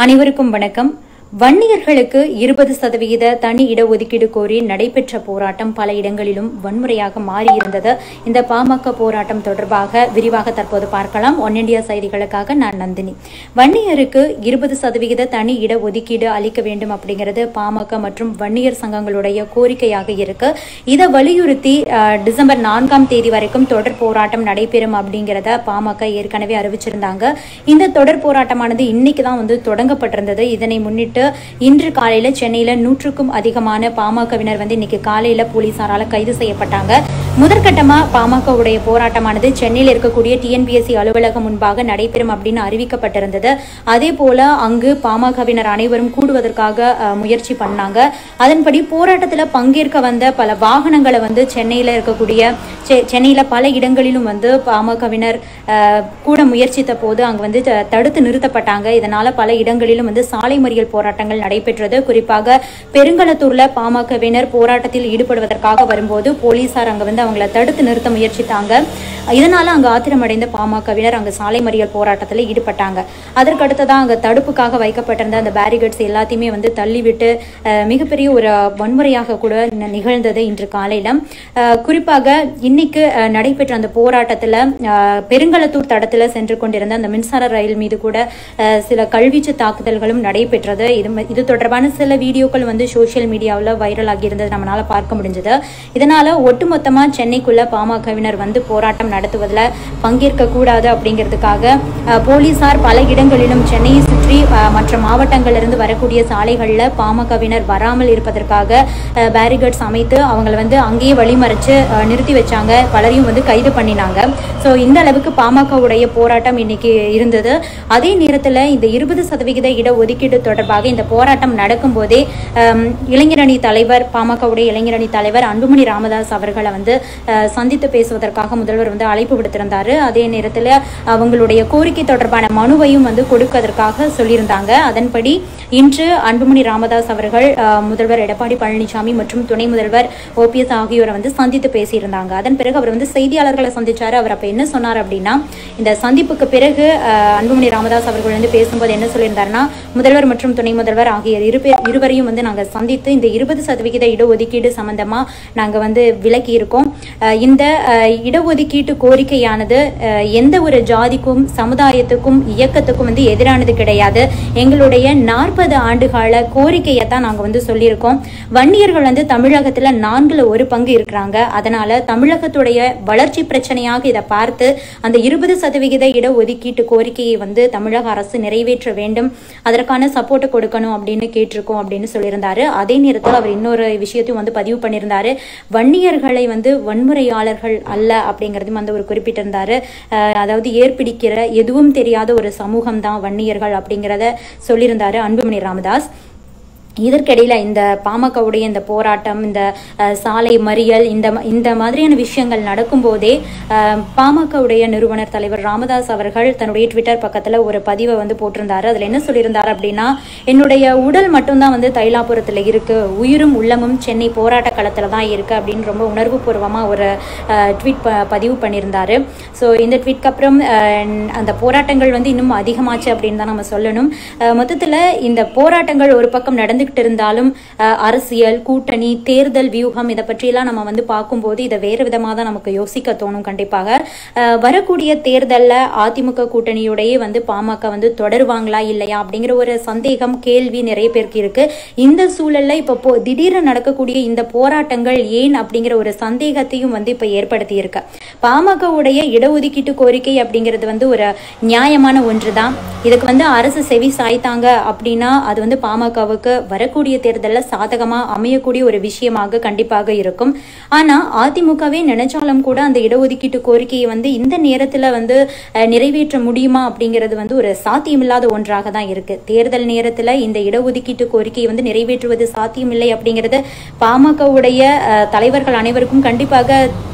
அனைவருக்கும் வணக்கம் வன்னியர்களுக்கு இருபது சதவிகித தனி இடஒதுக்கீடு கோரி நடைபெற்ற போராட்டம் பல இடங்களிலும் வன்முறையாக மாறியிருந்தது இந்த பாமக போராட்டம் தொடர்பாக விரிவாக தற்போது பார்க்கலாம் ஒன் இந்தியா செய்திகளுக்காக நான் நந்தினி வன்னியருக்கு இருபது சதவிகித தனி இடஒதுக்கீடு அளிக்க வேண்டும் அப்படிங்கிறது பாமக மற்றும் வன்னியர் சங்கங்களுடைய கோரிக்கையாக இருக்கு இதை வலியுறுத்தி அஹ், டிசம்பர் நான்காம் தேதி வரைக்கும் தொடர் போராட்டம் நடைபெறும் அப்படிங்கிறத பாமக ஏற்கனவே அறிவிச்சிருந்தாங்க இந்த தொடர் போராட்டமானது இன்னைக்கு தான் வந்து தொடங்கப்பட்டிருந்தது இதனை முன்னிட்டு இன்று காலையில சென்னையில நூற்றுக்கும் அதிகமான பாமகவினர் வந்து இன்னைக்கு காலையில போலீசாரால கைது செய்யப்பட்டாங்க முதற்கட்டமா பாமகவுடைய போராட்டமானது சென்னையில் இருக்கக்கூடிய டிஎன்பிஎஸ்சி அலுவலகம் முன்பாக நடைபெறும் அப்படின்னு அறிவிக்கப்பட்டிருந்தது அதே போல அங்கு பாமகவினர் அனைவரும் கூடுவதற்காக அஹ், முயற்சி பண்ணாங்க அதன்படி போராட்டத்தில் பங்கேற்க வந்த பல வாகனங்களை வந்து சென்னையில் இருக்கக்கூடிய செ- சென்னையில பல இடங்களிலும் வந்து பாமகவினர் அஹ், கூட முயற்சித்த போது அங்கு வந்து த- தடுத்து நிறுத்தப்பட்டாங்க இதனால பல இடங்களிலும் வந்து சாலை மறியல் போராட்டங்கள் நடைபெற்றது குறிப்பாக பெருங்களத்தூர்ல பாமகவினர் போராட்டத்தில் ஈடுபடுவதற்காக வரும்போது போலீசார் அங்க வந்து அவங்கள தடுத்து நிறுத்த முயற்சித்தாங்க இதனால அங்க ஆத்திரமடைந்த பாமகவினர் அங்க சாலை மறியல் போராட்டத்தில் ஈடுபட்டாங்க அதற்கடுத்ததா அங்க தடுப்புக்காக வைக்கப்பட்டிருந்த அந்த பேரிகேட்ஸ் எல்லாத்தையுமே வந்து தள்ளிவிட்டு அஹ், மிகப்பெரிய ஒரு வன்முறையாக கூட ந- நிகழ்ந்தது இன்று காலையில அஹ், குறிப்பாக இன்னைக்கு அஹ், நடைபெற்ற அந்த போராட்டத்துல அஹ், பெருங்களத்தூர் தடத்துல சென்று கொண்டிருந்த அந்த மின்சார ரயில் மீது கூட அஹ், சில கல்வீச்சு தாக்குதல்களும் நடைபெற்றது இது ம- இது தொடர்பான சில வீடியோக்கள் வந்து சோஷியல் மீடியாவில் வைரல் ஆகியிருந்தது நம்மளால பார்க்க முடிஞ்சது இதனால ஒட்டுமொத்தமா சென்னைக்குள்ள பாமகவினர் வந்து போராட்டம் நடத்துவதில் பங்கேற்க கூடாது அப்படிங்கிறதுக்காக அஹ், போலீசார் பல இடங்களிலும் சென்னையை சுற்றி அஹ், மற்ற மாவட்டங்களிலிருந்து வரக்கூடிய சாலைகளில் பாமகவினர் வராமல் இருப்பதற்காக பேரிகேட்ஸ் அமைத்து அவங்களை வந்து அங்கேயே வழிமறைச்சு அஹ், நிறுத்தி வச்சாங்க பலரையும் வந்து கைது பண்ணினாங்க ஸோ இந்த அளவுக்கு பாமகவுடைய போராட்டம் இன்னைக்கு இருந்தது அதே நேரத்தில் இந்த இருபது சதவிகித இடஒதுக்கீடு தொடர்பாக இந்த போராட்டம் நடக்கும்போதே அம், இளைஞரணி தலைவர் பாமகவுடைய இளைஞரணி தலைவர் அன்புமணி ராமதாஸ் அவர்களை வந்து அஹ், சந்தித்து பேசுவதற்காக முதல்வர் வந்து அழைப்பு விடுத்திருந்தாரு அதே நேரத்தில் அவங்களுடைய கோரிக்கை தொடர்பான மனுவையும் வந்து கொடுப்பதற்காக சொல்லியிருந்தாங்க அதன்படி இன்று அன்புமணி ராமதாஸ் அவர்கள் அஹ், முதல்வர் எடப்பாடி பழனிசாமி மற்றும் துணை முதல்வர் ஓபிஎஸ் ஆகியோரை வந்து சந்தித்து பேசியிருந்தாங்க அதன் பிறகு அவர் வந்து செய்தியாளர்களை சந்திச்சாரு அவர் அப்ப என்ன சொன்னார் அப்படின்னா இந்த சந்திப்புக்கு பிறகு அஹ், அன்புமணி ராமதாஸ் அவர்கள் வந்து பேசும்போது என்ன சொல்லியிருந்தாருன்னா முதல்வர் மற்றும் துணை முதல்வர் ஆகிய இரு பேர் இருவரையும் வந்து நாங்கள் சந்தித்து இந்த இருபது சதவிகித இடஒதுக்கீடு சம்பந்தமா நாங்க வந்து விலக்கி இருக்கோம் அஹ், இந்த அஹ், இடஒதுக்கீட்டு கோரிக்கையானது அஹ், எந்த ஒரு ஜாதிக்கும் சமுதாயத்துக்கும் இயக்கத்துக்கும் வந்து எதிரானது கிடையாது எங்களுடைய நாற்பது ஆண்டுகால கோரிக்கையை தான் நாங்கள் வந்து சொல்லியிருக்கோம் வன்னியர்கள் வந்து தமிழகத்தில் நான்குல ஒரு பங்கு இருக்கிறாங்க அதனால தமிழகத்துடைய வளர்ச்சி பிரச்சனையாக இதை பார்த்து அந்த இருபது சதவிகித இடஒதுக்கீட்டு கோரிக்கையை வந்து தமிழக அரசு நிறைவேற்ற வேண்டும் அதற்கான சப்போர்ட்டை கொடுக்கணும் அப்படின்னு கேட்டிருக்கோம் அப்படின்னு சொல்லியிருந்தாரு அதே நேரத்தில் அவர் இன்னொரு விஷயத்தையும் வந்து பதிவு பண்ணியிருந்தாரு வன்னியர்களை வந்து வன்முறையாளர்கள் அல்ல அப்படிங்கிறதையும் வந்து அவர் குறிப்பிட்டிருந்தாரு அஹ் அதாவது ஏற்பிடிக்கிற எதுவும் தெரியாத ஒரு சமூகம் தான் வன்னியர்கள் அப்படிங்கிறத சொல்லியிருந்தாரு அன்புமணி ராமதாஸ் இதற்கிடையில இந்த பாமகவுடைய இந்த போராட்டம் இந்த அஹ், சாலை மறியல் இந்த ம- இந்த மாதிரியான விஷயங்கள் நடக்கும்போதே அஹ், பாமகவுடைய நிறுவனர் தலைவர் ராமதாஸ் அவர்கள் தன்னுடைய ட்விட்டர் பக்கத்துல ஒரு பதிவை வந்து போட்டிருந்தாரு அதுல என்ன சொல்லியிருந்தாரு அப்படின்னா என்னுடைய உடல் மட்டும்தான் வந்து தைலாபுரத்துல இருக்கு உயிரும் உள்ளமும் சென்னை போராட்ட களத்துல தான் இருக்கு அப்படின்னு ரொம்ப உணர்வுபூர்வமா ஒரு ட்வீட் பதிவு பண்ணியிருந்தாரு ஸோ இந்த ட்வீட்க்கு அப்புறம் அஹ், அந்த போராட்டங்கள் வந்து இன்னும் அதிகமாச்சு அப்படின்னு தான் நம்ம சொல்லணும் அஹ், மொத்தத்துல இந்த போராட்டங்கள் ஒரு பக்கம் நடந்துகிட்டு இருந்தாலும் அஹ், அரசியல் கூட்டணி தேர்தல் வியூகம் இதை பற்றியெல்லாம் நம்ம வந்து பார்க்கும்போது இதை வேறு விதமாக தான் நமக்கு யோசிக்க தோணும் கண்டிப்பாக அஹ், வரக்கூடிய தேர்தல்ல அதிமுக கூட்டணியோடயே வந்து பாமக வந்து தொடருவாங்களா இல்லையா அப்படிங்கிற ஒரு சந்தேகம் கேள்வி நிறைய பேருக்கு இருக்கு இந்த சூழல்ல இப்ப போ திடீர்னு நடக்கக்கூடிய இந்த போராட்டங்கள் ஏன் அப்படிங்கிற ஒரு சந்தேகத்தையும் வந்து இப்ப ஏற்படுத்தி இருக்கு பாமகவுடைய இடஒதுக்கீட்டு கோரிக்கை அப்படிங்கிறது வந்து ஒரு நியாயமான ஒன்று தான் இதுக்கு வந்து அரசு செவி சாய்த்தாங்க அப்படின்னா அது வந்து பாமகவுக்கு வரக்கூடிய தேர்தலில் சாதகமா அமையக்கூடிய ஒரு விஷயமாக கண்டிப்பாக இருக்கும் ஆனா அதிமுகவே நினைச்சாலும் கூட அந்த இடஒதுக்கீட்டு கோரிக்கையை வந்து இந்த நேரத்துல வந்து அஹ், நிறைவேற்ற முடியுமா அப்படிங்கிறது வந்து ஒரு சாத்தியமில்லாத ஒன்றாக தான் இருக்கு தேர்தல் நேரத்துல இந்த இடஒதுக்கீட்டு கோரிக்கையை வந்து நிறைவேற்றுவது சாத்தியமில்லை அப்படிங்கிறது பாமகவுடைய அஹ், தலைவர்கள் அனைவருக்கும் கண்டிப்பாக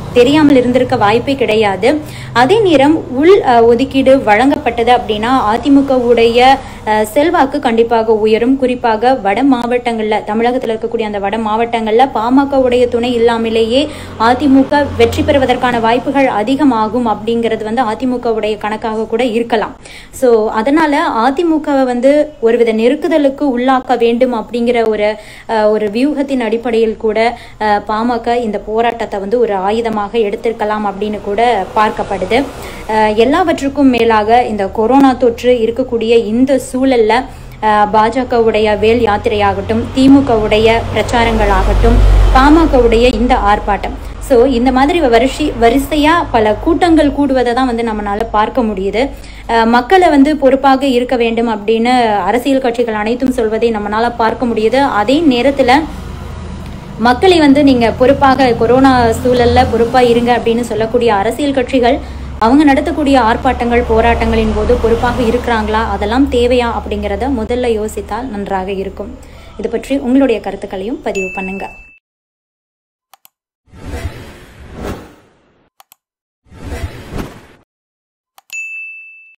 தெரியாமல் இருந்திருக்க வாய்ப்பே கிடையாது அதே நேரம் உள் அஹ், ஒதுக்கீடு வழங்கப்பட்டது அப்படின்னா அதிமுகவுடைய அஹ், செல்வாக்கு கண்டிப்பாக உயரும் குறிப்பாக வட மாவட்டங்கள்ல தமிழகத்தில் இருக்கக்கூடிய அந்த வட மாவட்டங்கள்ல பாமகவுடைய துணை இல்லாமலேயே அதிமுக வெற்றி பெறுவதற்கான வாய்ப்புகள் அதிகமாகும் அப்படிங்கிறது வந்து அதிமுகவுடைய கணக்காக கூட இருக்கலாம் ஸோ அதனால அதிமுகவை வந்து ஒருவித நெருக்குதலுக்கு உள்ளாக்க வேண்டும் அப்படிங்கிற ஒரு அஹ், ஒரு வியூகத்தின் அடிப்படையில் கூட அஹ், பாமக இந்த போராட்டத்தை வந்து ஒரு ஆயுதமாக எடுத்திருக்கலாம் அப்படின்னு கூட பார்க்கப்படுது அஹ், எல்லாவற்றுக்கும் மேலாக இந்த கொரோனா தொற்று இருக்கக்கூடிய இந்த சூழல்ல அஹ், பாஜகவுடைய வேல் யாத்திரையாகட்டும் திமுகவுடைய பிரச்சாரங்களாகட்டும் பாமகவுடைய இந்த ஆர்ப்பாட்டம் ஸோ இந்த மாதிரி வரிசை வரிசையாக பல கூட்டங்கள் கூடுவதை தான் வந்து நம்மளால பார்க்க முடியுது அஹ் மக்களை வந்து பொறுப்பாக இருக்க வேண்டும் அப்படின்னு அரசியல் கட்சிகள் அனைத்தும் சொல்வதை நம்மளால பார்க்க முடியுது அதே நேரத்தில் மக்களை வந்து நீங்க பொறுப்பாக கொரோனா சூழல்ல பொறுப்பா இருங்க அப்படின்னு சொல்லக்கூடிய அரசியல் கட்சிகள் அவங்க நடத்தக்கூடிய ஆர்ப்பாட்டங்கள் போராட்டங்களின் போது பொறுப்பாக இருக்கிறாங்களா அதெல்லாம் தேவையா அப்படிங்கிறத முதல்ல யோசித்தால் நன்றாக இருக்கும் இது பற்றி உங்களுடைய கருத்துக்களையும் பதிவு பண்ணுங்க